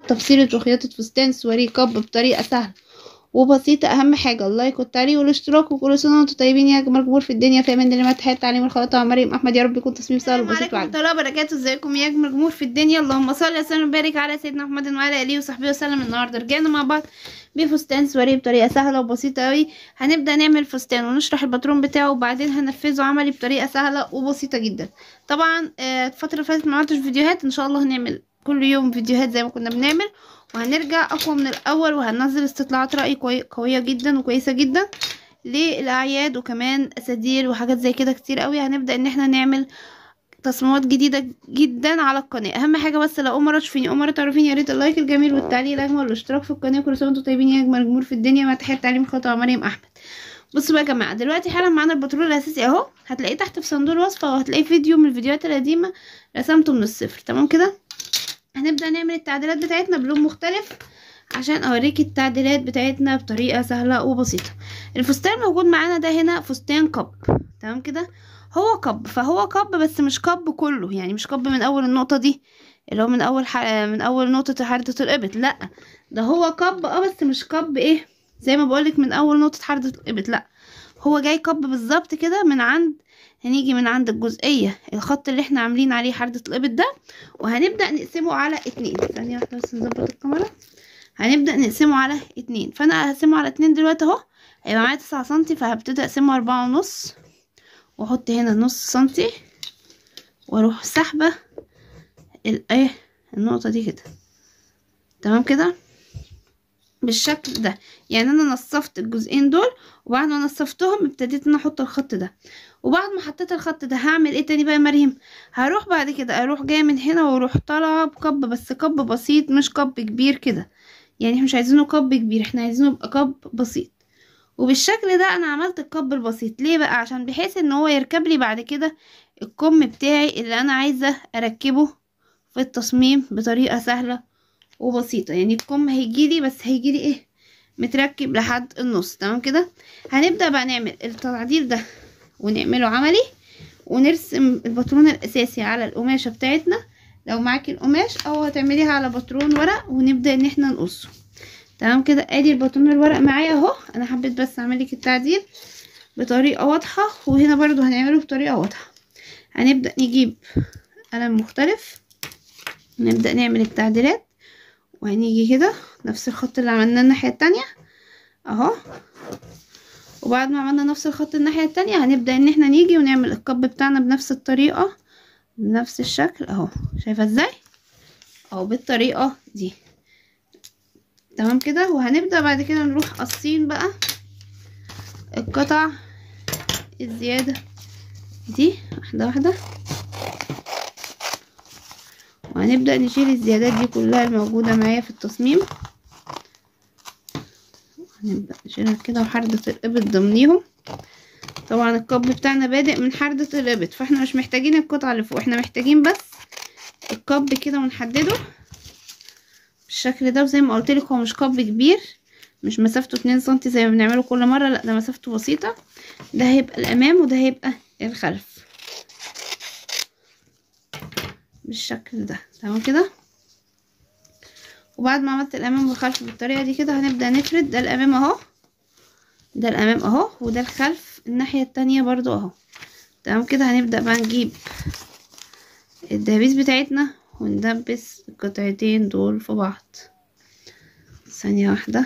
تفصيلة وخياطة فستان سواري كاب بطريقة سهلة وبسيطة أهم حاجة اللايك والتعليق والاشتراك وكل سنة وانتم طيبين يا أجمل جمهور في الدنيا في أمان الله مع تحية تعليم الخلطة مريم أحمد يا رب يكون تصميم سهل وبسيط عليكم وعجب ورحمة الله وبركاته ازيكم يا أجمل جمهور في الدنيا اللهم صل وسلم وبارك على سيدنا محمد وعلى آله وصحبه وسلم النهاردة رجعنا مع بعض بفستان سواري بطريقة سهلة وبسيطة أوي هنبدأ نعمل فستان ونشرح الباترون بتاعه وبعدين هنفذه عملي بطريقة سهلة وبسيطة جدا طبعا آه، الفترة اللي فاتت ما عملتش فيديوهات ان شاء الله هنعمل كل يوم فيديوهات زي ما كنا بنعمل وهنرجع اقوى من الاول وهننزل استطلاعات رأي كوي- قوية جدا وكويسة جدا للاعياد وكمان اسادير وحاجات زي كده كتير قوي هنبدأ ان احنا نعمل تصميمات جديدة جدا على القناة اهم حاجة بس لو اول مرة تشوفيني اول مرة تعرفيني يا ريت اللايك الجميل والتعليق الاجمل والاشتراك في القناة كل سنة وانتم طيبين يا اجمل جمهور في الدنيا مع تحية تعليم خطأ مريم احمد بصوا بقى يا جماعه دلوقتي حالا معانا الباترون الاساسي اهو هتلاقيه تحت في صندوق الوصفه وهتلاقيه فيديو من الفيديوهات القديمه رسمته من الصفر تمام كده هنبدا نعمل التعديلات بتاعتنا بلون مختلف عشان اوريك التعديلات بتاعتنا بطريقه سهله وبسيطه الفستان الموجود معانا ده هنا فستان كب تمام كده هو كب فهو كب بس مش كب كله يعني مش كب من اول النقطه دي اللي هو من اول ح... من اول نقطه حرده الابط لا ده هو كب اه بس مش كب ايه زي ما بقولك من اول نقطه حرده الابط لا هو جاي كب بالظبط كده من عند هنيجي من عند الجزئيه الخط اللي احنا عاملين عليه حرده الابط ده وهنبدا نقسمه على اتنين ثانيه واحده بس نظبط الكاميرا هنبدا نقسمه على اتنين فانا هقسمه على اتنين دلوقتي اهو هيبقى معايا تسعة سنتي فهبتدي اقسمه اربعة ونص واحط هنا نص سنتي واروح سحبه الايه النقطه دي كده تمام كده بالشكل ده يعني انا نصفت الجزئين دول وبعد ما نصفتهم ابتديت ان احط الخط ده وبعد ما حطيت الخط ده هعمل ايه تاني بقى يا مريم هروح بعد كده اروح جايه من هنا واروح طالعه بكب بس كب بسيط مش كب كبير كده يعني احنا مش عايزينه كب كبير احنا عايزينه يبقى كب بسيط وبالشكل ده انا عملت الكب البسيط ليه بقى عشان بحيث ان هو يركب لي بعد كده الكم بتاعي اللي انا عايزه اركبه في التصميم بطريقه سهله وبسيطه يعني الكم هيجيلي بس هيجيلي ايه متركب لحد النص تمام كده هنبدا بقى نعمل التعديل ده ونعمله عملي ونرسم الباترون الاساسي على القماشه بتاعتنا لو معاكي القماش او هتعمليها على باترون ورق ونبدا ان احنا نقصه تمام كده ادي الباترون الورق معايا اهو انا حبيت بس اعمل لك التعديل بطريقه واضحه وهنا برضو هنعمله بطريقه واضحه هنبدا نجيب قلم مختلف نبدا نعمل التعديلات وهنيجي كده نفس الخط اللي عملناه الناحيه التانية اهو وبعد ما عملنا نفس الخط الناحيه التانية هنبدا ان احنا نيجي ونعمل الكب بتاعنا بنفس الطريقه بنفس الشكل اهو شايفه ازاي اهو بالطريقه دي تمام كده وهنبدا بعد كده نروح قاصين بقى القطع الزياده دي واحده واحده وهنبدأ نشيل الزيادات دي كلها الموجودة معايا في التصميم هنبدأ نشيلها كده وحردة الإبط ضمنيهم طبعا الكب بتاعنا بادئ من حردة الإبط فاحنا مش محتاجين القطعة اللي فوق احنا محتاجين بس الكب كده ونحدده بالشكل ده وزي ما قلتلك هو مش كب كبير مش مسافته اتنين سنتي زي ما بنعمله كل مرة لا ده مسافته بسيطة ده هيبقى الأمام وده هيبقى الخلف بالشكل ده تمام كده وبعد ما عملت الامام والخلف بالطريقه دي كده هنبدا نفرد ده الامام اهو ده الامام اهو وده الخلف الناحيه التانية برضو اهو تمام كده هنبدا بقى نجيب الدبابيس بتاعتنا وندبس القطعتين دول في بعض ثانيه واحده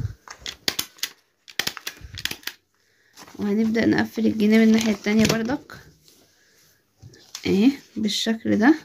وهنبدا نقفل الجناب الناحيه التانية بردك اهي بالشكل ده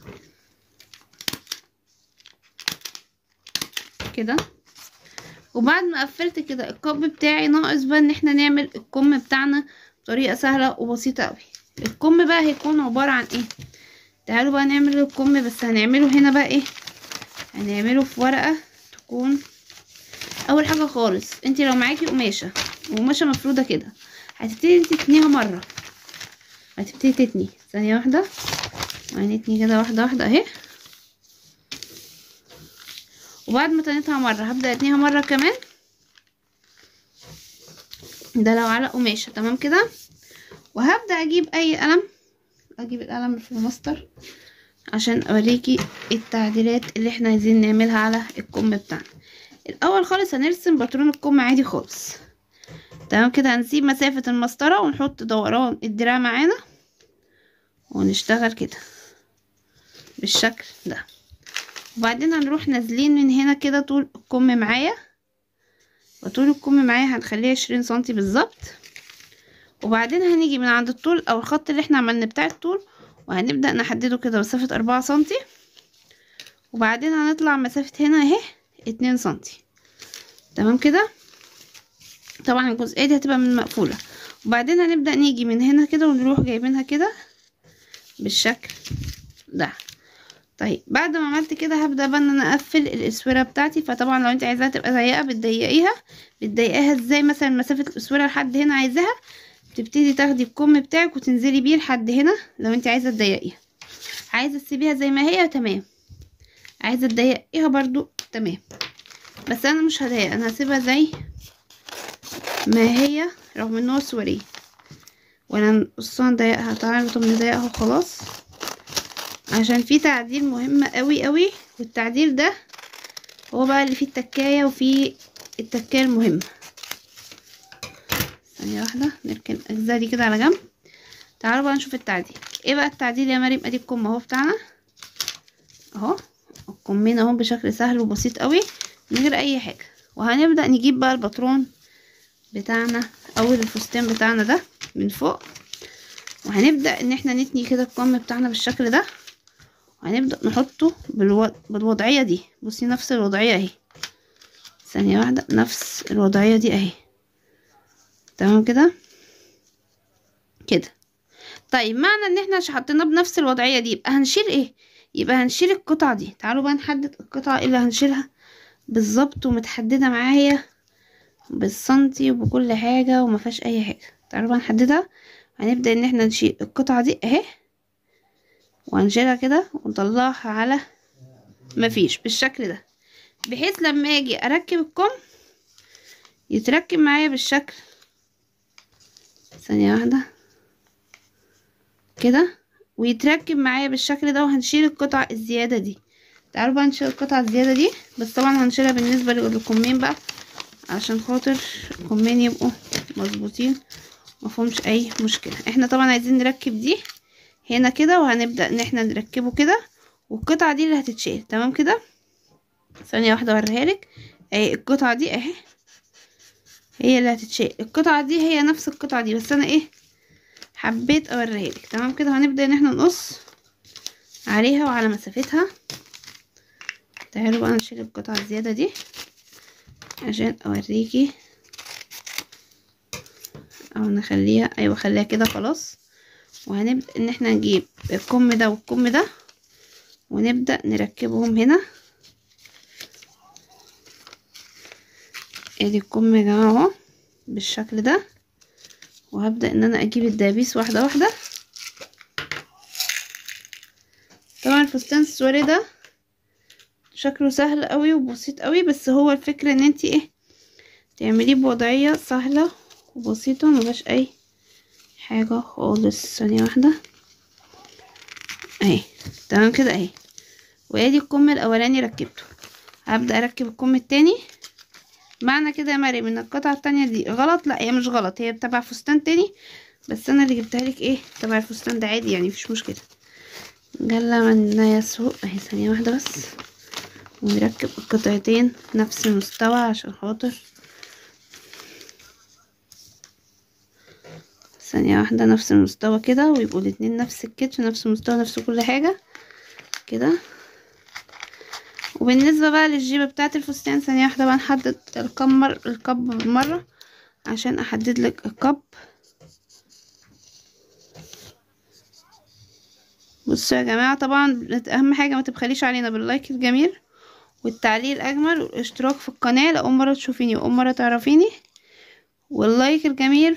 كده وبعد ما قفلت كده الكب بتاعي ناقص بقى ان احنا نعمل الكم بتاعنا بطريقه سهله وبسيطه قوي الكم بقى هيكون عباره عن ايه تعالوا بقى نعمل الكم بس هنعمله هنا بقى ايه هنعمله في ورقه تكون اول حاجه خالص انت لو معاكي قماشه وقماشه مفروده كده هتبتدي تتنيها مره هتبتدي تتني ثانيه واحده وهنتني كده واحده واحده اهي وبعد ما تنيتها مرة هبدأ اتنيها مرة كمان ده لو على قماشة تمام كده وهبدأ اجيب اي قلم اجيب القلم الفلوماستر عشان اوريكي التعديلات اللي احنا عايزين نعملها على الكم بتاعنا الاول خالص هنرسم باترون الكم عادي خالص تمام كده هنسيب مسافة المسطرة ونحط دوران الدراع معانا ونشتغل كده بالشكل ده وبعدين هنروح نازلين من هنا كده طول الكم معايا وطول الكم معايا هنخليه عشرين سنتي بالظبط وبعدين هنيجي من عند الطول او الخط اللي احنا عملنا بتاع الطول وهنبدأ نحدده كده مسافة أربعة سنتي وبعدين هنطلع مسافة هنا اهي اتنين سنتي تمام كده طبعا الجزئية دي هتبقى من مقفولة وبعدين هنبدأ نيجي من هنا كده ونروح جايبينها كده بالشكل ده طيب بعد ما عملت كده هبدأ بقى ان انا اقفل الاسورة بتاعتي فطبعا لو انت عايزاها تبقى ضيقة بتضيقيها بتضيقيها ازاي مثلا مسافة الاسورة لحد هنا عايزاها تبتدي تاخدي الكم بتاعك وتنزلي بيه لحد هنا لو انت عايزة تضيقيها عايزة تسيبيها زي ما هي تمام عايزة تضيقيها برضو تمام بس انا مش هضايق انا هسيبها زي ما هي رغم ان هو سوري وانا نقصها نضيقها تعالوا طب نضيقها وخلاص عشان في تعديل مهم قوي قوي والتعديل ده هو بقى اللي فيه التكاية وفيه التكاية المهمة ثانية واحدة نركن الأجزاء دي كده على جنب تعالوا بقى نشوف التعديل ايه بقى التعديل يا مريم ادي الكم اهو بتاعنا اهو الكمين اهو بشكل سهل وبسيط قوي من غير اي حاجة وهنبدأ نجيب بقى الباترون بتاعنا او الفستان بتاعنا ده من فوق وهنبدأ ان احنا نتني كده الكم بتاعنا بالشكل ده وهنبدأ نحطه بالو... بالوضعية دي بصي نفس الوضعية اهي ثانية واحدة نفس الوضعية دي اهي تمام كده كده طيب معنى ان احنا عشان حطيناه بنفس الوضعية دي يبقى هنشيل ايه يبقى هنشيل القطعة دي تعالوا بقى نحدد القطعة اللي هنشيلها بالظبط ومتحددة معايا بالسنتي وبكل حاجة وما فيهاش اي حاجة تعالوا بقى نحددها هنبدأ ان احنا نشيل القطعة دي اهي وهنشيلها كده ونطلعها على مفيش بالشكل ده بحيث لما اجي اركب الكم يتركب معايا بالشكل ثانية واحدة كده ويتركب معايا بالشكل ده وهنشيل القطع الزيادة دي تعالوا بقى نشيل القطعة الزيادة دي بس طبعا هنشيلها بالنسبة للكمين بقى عشان خاطر الكمين يبقوا مظبوطين مفهومش اي مشكلة احنا طبعا عايزين نركب دي هنا كده وهنبدأ ان احنا نركبه كده والقطعة دي اللي هتتشيل تمام كده ثانية واحدة اوريها لك اهي القطعة دي اهي هي اللي هتتشيل القطعة دي هي نفس القطعة دي بس انا ايه حبيت اوريها لك تمام كده هنبدأ ان احنا نقص عليها وعلى مسافتها تعالوا بقى نشيل القطعة الزيادة دي عشان اوريكي او نخليها ايوه خليها كده خلاص وهنبدأ ان احنا نجيب الكم ده والكم ده ونبدأ نركبهم هنا ادي الكم يا جماعة اهو بالشكل ده وهبدأ ان انا اجيب الدبيس واحدة واحدة طبعا الفستان السوري ده شكله سهل قوي وبسيط قوي بس هو الفكرة ان انتي ايه تعمليه بوضعية سهلة وبسيطة مبقاش اي حاجة خالص ثانية واحدة اهي تمام كده اهي وادي الكم الاولاني ركبته هبدأ اركب الكم التاني معنى كده يا مريم ان القطعة التانية دي غلط لا هي مش غلط هي تبع فستان تاني بس انا اللي جبتها لك ايه تبع الفستان ده عادي يعني مفيش مشكلة جل من يسوق اهي ثانية واحدة بس ونركب القطعتين نفس المستوى عشان خاطر ثانية واحدة نفس المستوى كده ويبقوا الاتنين نفس الكتف نفس المستوى نفس كل حاجة كده وبالنسبة بقى للجيبة بتاعة الفستان ثانية واحدة بقى نحدد الكمر الكب بالمرة عشان احدد لك الكب بصوا يا جماعة طبعا اهم حاجة ما تبخليش علينا باللايك الجميل والتعليق الاجمل والاشتراك في القناة لأول مرة تشوفيني وأول مرة تعرفيني واللايك الجميل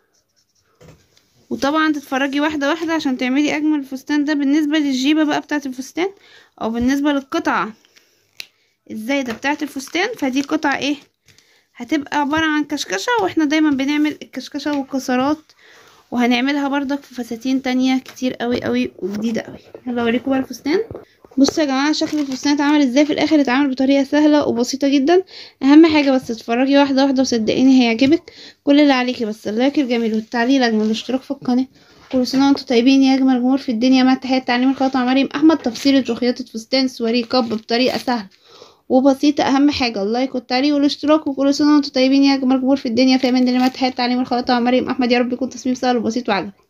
وطبعا تتفرجي واحدة واحدة عشان تعملي اجمل الفستان ده بالنسبة للجيبة بقى بتاعة الفستان او بالنسبة للقطعة الزايدة بتاعة الفستان فدي قطعة ايه هتبقى عبارة عن كشكشة واحنا دايما بنعمل الكشكشة والكسرات وهنعملها برضك في فساتين تانية كتير قوي قوي وجديدة قوي يلا اوريكم بقى الفستان بصوا يا جماعه شكل الفستان اتعمل ازاي في الاخر اتعمل بطريقه سهله وبسيطه جدا اهم حاجه بس تتفرجي واحده واحده وصدقيني هيعجبك كل اللي عليكي بس اللايك الجميل والتعليق الاجمل والاشتراك في القناه كل سنه وانتم طيبين يا اجمل جمهور في الدنيا مع تحيات تعليم الخطوه مريم احمد تفصيله وخياطه فستان سواري كاب بطريقه سهله وبسيطة أهم حاجة اللايك والتعليق والاشتراك وكل سنة وانتم طيبين يا أجمل جمهور في الدنيا في أمان الله مع تحيات تعليم الخطوة مريم أحمد يا رب يكون تصميم سهل وبسيط وعجبك